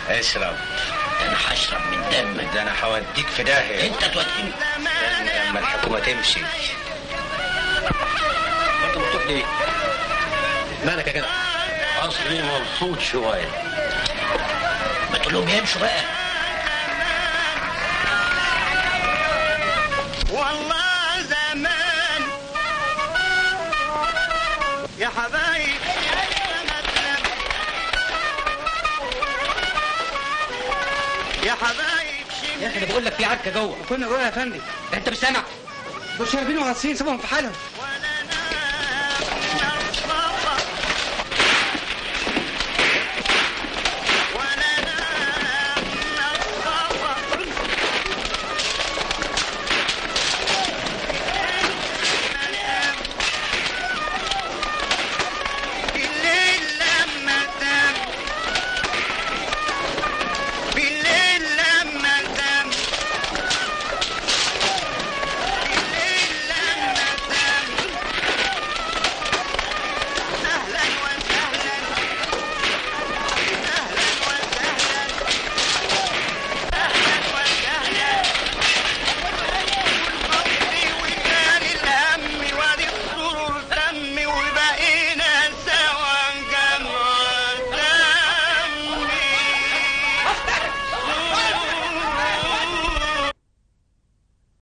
اشرب انا هشرب من دمك ده انا هوديك في داهيه انت توديني استنى لما الحكومه تمشي انت مفتوح ليه؟ مالك يا جدع؟ اصلي مبسوط شويه ما تقول لهم يمشوا بقى والله زمان يا حبايب يا حبايب يا اخي انا بقول لك في عركه جوه كنا جوه يا فندم انت مش سامع دول شاربين وغاصين سيبهم في حالهم